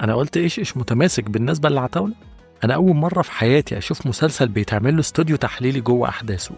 انا قلت ايش ايش متماسك بالنسبه للعتاوله انا اول مره في حياتي اشوف مسلسل بيتعمل له استوديو تحليلي جوه احداثه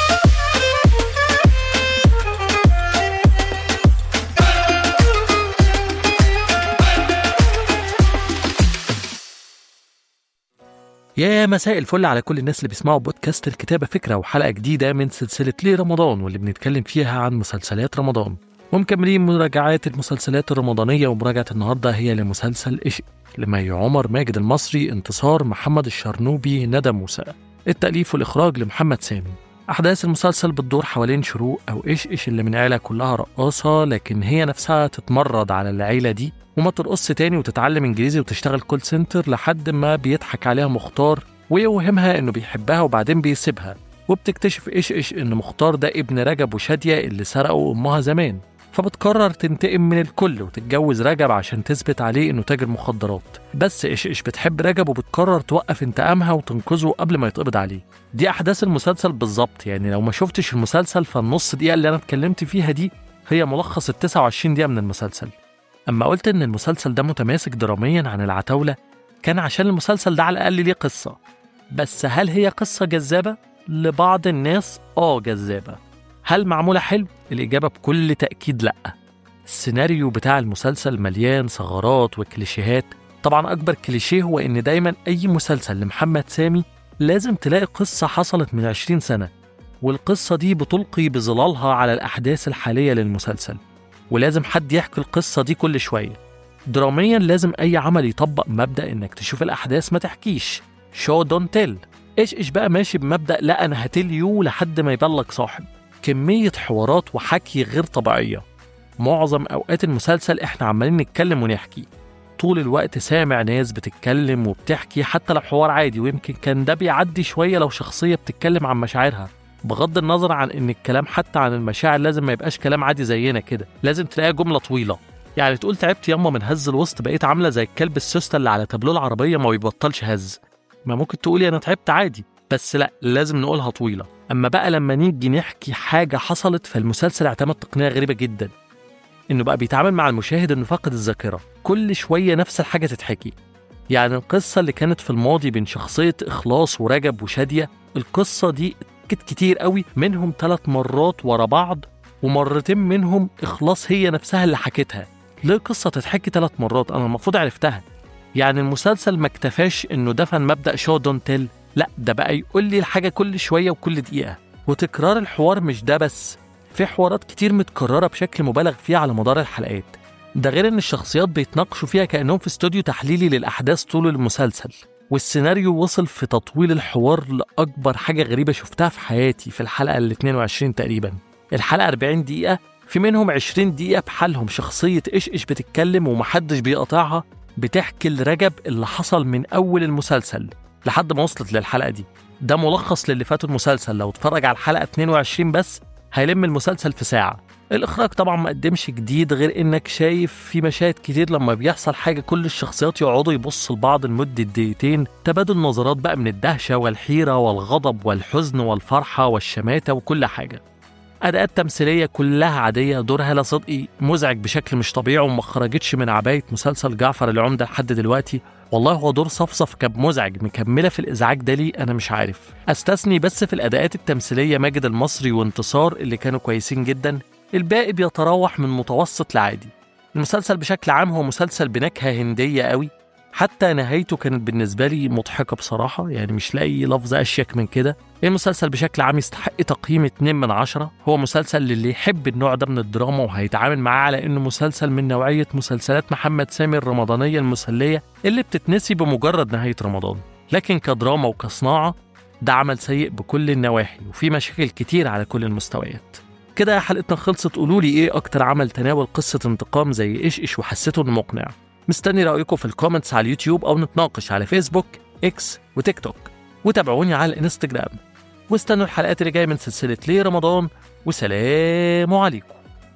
يا مساء الفل على كل الناس اللي بيسمعوا بودكاست الكتابة فكرة وحلقة جديدة من سلسلة ليه رمضان واللي بنتكلم فيها عن مسلسلات رمضان ومكملين مراجعات المسلسلات الرمضانية ومراجعة النهاردة هي لمسلسل إشق لمي عمر ماجد المصري انتصار محمد الشرنوبي ندى موسى التأليف والإخراج لمحمد سامي أحداث المسلسل بتدور حوالين شروق أو إيش إيش اللي من عيلة كلها رقاصة لكن هي نفسها تتمرد على العيلة دي وما ترقص تاني وتتعلم إنجليزي وتشتغل كول سنتر لحد ما بيضحك عليها مختار ويوهمها إنه بيحبها وبعدين بيسيبها وبتكتشف إيش إيش إن مختار ده ابن رجب وشادية اللي سرقوا أمها زمان فبتقرر تنتقم من الكل وتتجوز رجب عشان تثبت عليه انه تاجر مخدرات بس ايش ايش بتحب رجب وبتقرر توقف انتقامها وتنقذه قبل ما يتقبض عليه دي احداث المسلسل بالظبط يعني لو ما شفتش المسلسل فالنص دقيقه اللي انا اتكلمت فيها دي هي ملخص ال 29 دقيقه من المسلسل اما قلت ان المسلسل ده متماسك دراميا عن العتاوله كان عشان المسلسل ده على الاقل ليه قصه بس هل هي قصه جذابه لبعض الناس اه جذابه هل معمولة حلو؟ الإجابة بكل تأكيد لأ السيناريو بتاع المسلسل مليان ثغرات وكليشيهات طبعا أكبر كليشيه هو إن دايما أي مسلسل لمحمد سامي لازم تلاقي قصة حصلت من 20 سنة والقصة دي بتلقي بظلالها على الأحداث الحالية للمسلسل ولازم حد يحكي القصة دي كل شوية دراميا لازم أي عمل يطبق مبدأ إنك تشوف الأحداث ما تحكيش شو دون تيل إيش إيش بقى ماشي بمبدأ لا أنا هتل يو لحد ما يبلغ صاحب كمية حوارات وحكي غير طبيعية معظم أوقات المسلسل إحنا عمالين نتكلم ونحكي طول الوقت سامع ناس بتتكلم وبتحكي حتى لو حوار عادي ويمكن كان ده بيعدي شوية لو شخصية بتتكلم عن مشاعرها بغض النظر عن إن الكلام حتى عن المشاعر لازم ما يبقاش كلام عادي زينا كده لازم تلاقيها جملة طويلة يعني تقول تعبت ياما من هز الوسط بقيت عاملة زي الكلب السوسته اللي على تابلو العربية ما بيبطلش هز ما ممكن تقولي أنا تعبت عادي بس لا لازم نقولها طويلة أما بقى لما نيجي نحكي حاجة حصلت فالمسلسل اعتمد تقنية غريبة جدا إنه بقى بيتعامل مع المشاهد إنه فاقد الذاكرة كل شوية نفس الحاجة تتحكي يعني القصة اللي كانت في الماضي بين شخصية إخلاص ورجب وشادية القصة دي اتكت كتير قوي منهم ثلاث مرات ورا بعض ومرتين منهم إخلاص هي نفسها اللي حكتها ليه قصة تتحكي ثلاث مرات أنا المفروض عرفتها يعني المسلسل ما اكتفاش إنه دفن مبدأ شو دون تيل لا ده بقى يقول لي الحاجة كل شوية وكل دقيقة وتكرار الحوار مش ده بس في حوارات كتير متكررة بشكل مبالغ فيها على مدار الحلقات ده غير ان الشخصيات بيتناقشوا فيها كأنهم في استوديو تحليلي للأحداث طول المسلسل والسيناريو وصل في تطويل الحوار لأكبر حاجة غريبة شفتها في حياتي في الحلقة ال 22 تقريبا الحلقة 40 دقيقة في منهم 20 دقيقة بحالهم شخصية إيش إيش بتتكلم ومحدش بيقطعها بتحكي لرجب اللي حصل من أول المسلسل لحد ما وصلت للحلقة دي ده ملخص للي فاتوا المسلسل لو اتفرج على الحلقة 22 بس هيلم المسلسل في ساعة الإخراج طبعا ما قدمش جديد غير إنك شايف في مشاهد كتير لما بيحصل حاجة كل الشخصيات يقعدوا يبصوا لبعض لمدة دقيقتين تبادل نظرات بقى من الدهشة والحيرة والغضب والحزن والفرحة والشماتة وكل حاجة أداءات تمثيلية كلها عادية دور هالة صدقي مزعج بشكل مش طبيعي وما خرجتش من عباية مسلسل جعفر العمدة لحد دلوقتي والله هو دور صفصف كان مزعج مكملة في الإزعاج ده ليه أنا مش عارف أستثني بس في الأداءات التمثيلية ماجد المصري وانتصار اللي كانوا كويسين جدا الباقي بيتراوح من متوسط لعادي المسلسل بشكل عام هو مسلسل بنكهة هندية قوي حتى نهايته كانت بالنسبة لي مضحكة بصراحة يعني مش لاقي لفظ أشيك من كده المسلسل بشكل عام يستحق تقييم 2 من 10 هو مسلسل للي يحب النوع ده من الدراما وهيتعامل معاه على إنه مسلسل من نوعية مسلسلات محمد سامي الرمضانية المسلية اللي بتتنسي بمجرد نهاية رمضان لكن كدراما وكصناعة ده عمل سيء بكل النواحي وفي مشاكل كتير على كل المستويات كده حلقتنا خلصت قولوا لي ايه اكتر عمل تناول قصة انتقام زي ايش ايش وحسيته انه مقنع مستني رأيكم في الكومنتس على اليوتيوب أو نتناقش على فيسبوك إكس وتيك توك وتابعوني على الانستجرام واستنوا الحلقات اللي جاية من سلسلة ليه رمضان وسلام عليكم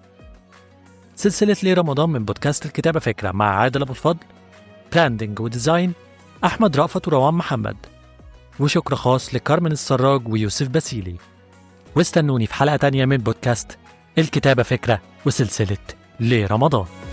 سلسلة ليه رمضان من بودكاست الكتابة فكرة مع عادل أبو الفضل براندنج وديزاين أحمد رأفت وروان محمد وشكر خاص لكارمن السراج ويوسف باسيلي واستنوني في حلقة تانية من بودكاست الكتابة فكرة وسلسلة ليه رمضان